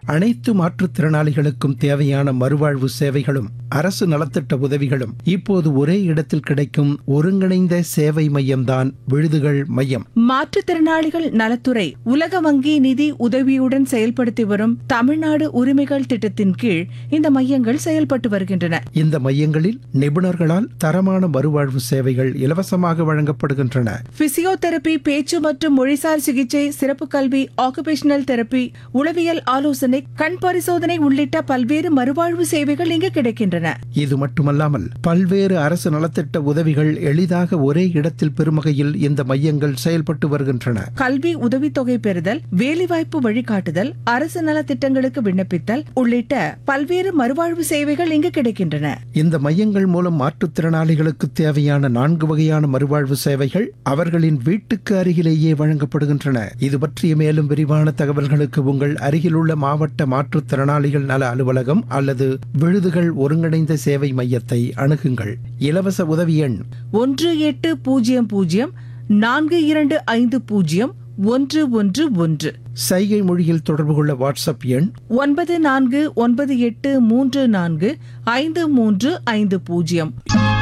அனைத்து மாற்றுத்திறனாளிகளுக்கும் தேவையான மறுவாழ்வு சேவைகளும் அரசு நலத்திட்ட உதவிகளும் இப்போது ஒரே இடத்தில் கிடைக்கும் ஒருங்கிணைந்த சேவை மையம்தான் விழுதுகள் மையம் மாற்றுத்திறனாளிகள் நலத்துறை உலக வங்கி நிதி உதவியுடன் செயல்படுத்தி வரும் தமிழ்நாடு உரிமைகள் திட்டத்தின் கீழ் இந்த மையங்கள் செயல்பட்டு வருகின்றன இந்த மையங்களில் நிபுணர்களால் தரமான மறுவாழ்வு சேவைகள் இலவசமாக வழங்கப்படுகின்றன பிசியோதெரபி பேச்சு மற்றும் மொழிசார் சிகிச்சை சிறப்பு கல்வி ஆக்குபேஷனல் தெரபி உளவியல் ஆலோசனை கண் பரிசோதனை உள்ளிட்ட பல்வேறு மறுவாழ்வு சேவைகள் இங்கு கிடைக்கின்றன இது மட்டுமல்லாமல் பல்வேறு அரசு நலத்திட்ட உதவிகள் எளிதாக ஒரே இடத்தில் பெறும் வகையில் இந்த மையங்கள் செயல்பட்டு வருகின்றன கல்வி உதவித்தொகை பெறுதல் வேலைவாய்ப்பு வழிகாட்டுதல் அரசு நலத்திட்டங்களுக்கு விண்ணப்பித்தல் உள்ளிட்ட பல்வேறு மறுவாழ்வு சேவைகள் இங்கு கிடைக்கின்றன இந்த மையங்கள் மூலம் மாற்றுத்திறனாளிகளுக்கு தேவையான நான்கு வகையான மறுவாழ்வு சேவைகள் அவர்களின் வீட்டுக்கு அருகிலேயே வழங்கப்படுகின்றன இது பற்றிய மேலும் விரிவான தகவல்களுக்கு உங்கள் அருகிலுள்ள மாவட்ட மாற்றுத்திறனாளிகள் நல அலுவலகம் அல்லது விழுதுகள் ஒருங்கிணைந்த சேவை மையத்தை அணுகுங்கள் இலவச உதவி எண் ஒன்று எட்டு பூஜ்ஜியம் பூஜ்ஜியம் நான்கு இரண்டு ஐந்து பூஜ்ஜியம் ஒன்று ஒன்று ஒன்று சைகை மொழியில் தொடர்பு கொள்ள வாட்ஸ்அப் எண் ஒன்பது நான்கு ஒன்பது எட்டு மூன்று நான்கு ஐந்து மூன்று ஐந்து பூஜ்ஜியம்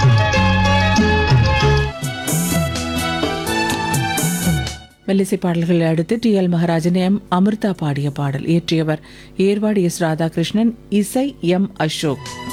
மெல்லிசை பாடல்களை அடுத்து T L Maharajan M Amritha பாடிய பாடல் இயற்றியவர் ஏர்வாடி எஸ் ராதாகிருஷ்ணன் இசை எம் அசோக்